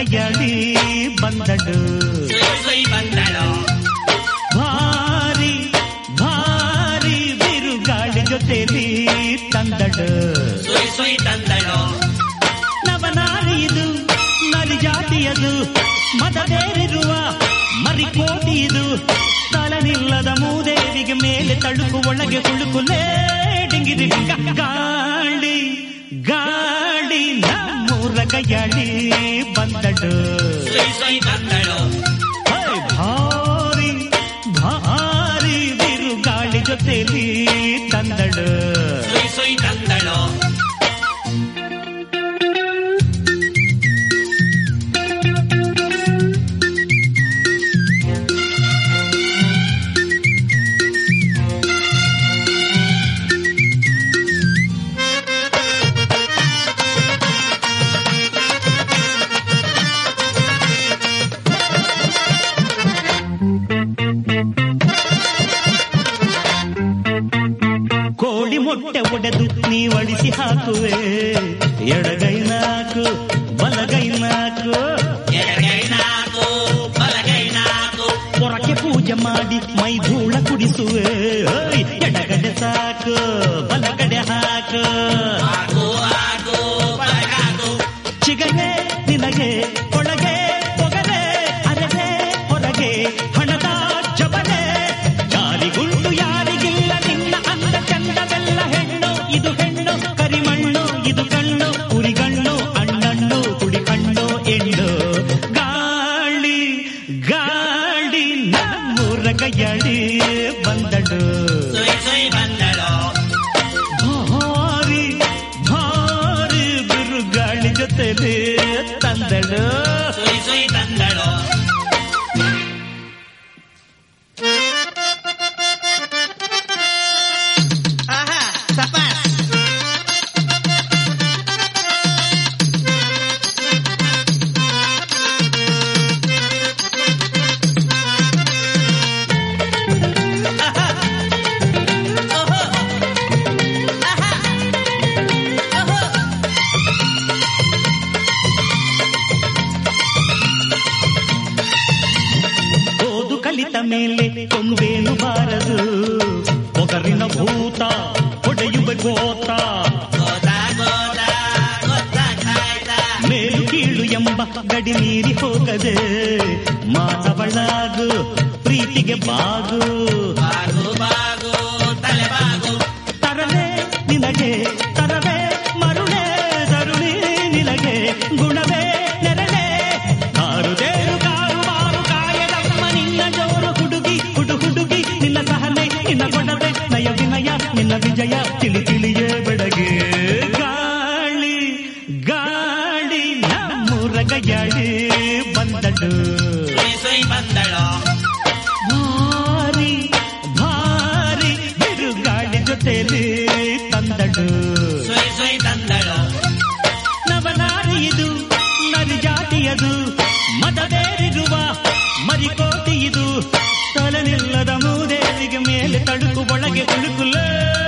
ಕೈಯಾಡಿ ಬಂದಳು ಸುಯ್ ಸುಯ್ ಬಂದಳು ಭಾರಿ ಭಾರಿ ಬಿರುಗಾಳಿ ಜೊತೆಲಿ ತಂದಳು ಸುಯ್ ಸುಯ್ ತಂದಳು ನವನಾರಿದು ನರಿ ಜಾತಿಯದು ಮದವೇರಿರುವ ಮರಿಕೋಟಿದು ತಲನಿಲ್ಲದ ಮೂದೇವಿಗೆ ಮೇಲೆ ತಳುಕು ಒಳಗೆ ಹುಳುಕುಲೇ ಡಿಂಗಿರಿ ಗಾಳಿ ಗಾಳಿ ನಮ್ಮೂರ ಕೈಯಾಳಿ ಬಂದಳು ಸುಯ್ ಸುಯ್ ಬಂದಳು ಹೇ, ಭಾರಿ ಭಾರಿ ಬಿರುಗಾಳಿ ಜೊತೆಲಿ ತಂದಳು ಸುಯ್ ಸುಯ್ ತಂದಳು ಕೋಳಿ ಮೊಟ್ಟೆ ಒಡೆದು ನೀವಳಿಸಿ ಹಾಕುವೆ ಎಡಗೈ ನಾಕು ಬಲಗೈ ನಾಕು ಎಡಗೈ ನಾಲ್ಕು ಬಲಗೈ ನಾಲ್ಕು ಪೊರಕೆ ಪೂಜೆ ಮಾಡಿ ಮೈ ಧೂಳ ಕುಡಿಸುವೆ ಓಯ್, ಎಡಗಡೆ ಸಾಕು ಬಲಗಡೆ ಹಾಕು ಹಾಕು ಹಾಕು ಬಲಗಾಕು ಚಿಗನೆ ನಿನಗೆ ಒಳಗೆ ಒಗರೆ ಅರೆಗೆ ಹೊರಗೆ ಹಣದ ಜಬರೆ ಯಾರಿಗುಂಟು ಯಾರಿಗಿಲ್ಲ ನಿನ್ನ ಅಂದ ಚಂದವೆಲ್ಲ ಹೆಣ್ಣು ಇದು ಹೆಣ್ಣು ಕರಿಮಣ್ಣು ಇದು ಕಣ್ಣು ಉರಿಗಣ್ಣು ಅಣ್ಣಣ್ಣು ಕುಡಿ ಕಣ್ಣು ಎಣ್ಣು ಗಾಳಿ ಗಾಳಿ ನಮ್ಮೂರ ಕೈಯಾಳಿ ಬಂದಳು ಸುಯ್ ಸುಯ್ ಬಂದಳು ಭಾರಿ ಭಾರಿ ಬಿರುಗಾಳಿ ಜೊತೆಲಿ ತಂದಳು ಸುಯ್ ಸುಯ್ ತಂದಳು ಆಹಾ ಸಪಾಸ್ ಓಹೋ ಆಹಾ ಓಹೋ ಓದು ಕಲಿತ ಮೇಲೆ ಕೊಂಬೇನು ಬಾರದು ಒಗರಿನ ಭೂತ ಹೊಡೆಯುವ ಗೋತ ಗೋದ ಗೋದ ಗೊತ್ತಾಯ್ತ ಮೇಲು ಕೀಳು ಎಂಬ ಗಡಿ ಮೀರಿ ಹೋಗದೆ ಮಾನವಳಾಗು ಪ್ರೀತಿಗೆ ಬಾಗು ಬಾಗು ಬಾಗು ತಲೆ ಬಾಗು ತರಲೆ ನಿನಗೆ ತರವೇ ಮರುಳೆ ತರುಣಿ ನಿನಗೆ ಗುಣವೇ ನೆರಳೆ ಕಾರು ದೇರು ಕಾರು ಮಾರು ಕಾಯದಮ್ಮ ನಿನ್ನ ಜೋರು ಹುಡುಗಿ ಹುಡು ಹುಡುಗಿ ನಿನ್ನ ಸಹನೆ ನಿನ್ನ ಕೊಡದೆ ನಯ ವಿನಯ ನಿನ್ನ ವಿಜಯ ತಿಳಿ ತಿಳಿಯೇ ಬೆಳಗ್ಗೆ ಗಾಳಿ ಗಾಳಿ ನಮ್ಮೂರ ಗಯ್ಯಾಳಿ ಬಂದಳು ಸುಯ್ ಸುಯ್ ಬಂದಳು ಭಾರಿ ಭಾರಿ ಬಿರುಗಾಳಿ ಜೊತೆಲಿ ತಂದಳು ಸುಯ್ ಸುಯ್ ತಂದಳು ನವನಾರಿಯಿದು ನರಿ ಜಾತಿಯದು ಮದವೇರಿರುವ ಮರಿಕೋಟಿ ಇದು ತಲೆನಿಲ್ಲದ ಮೂದೇವಿಗೆ ಮೇಲೆ ತಳುಕು ಒಳಗೆ ತುಳುಕುಲೇ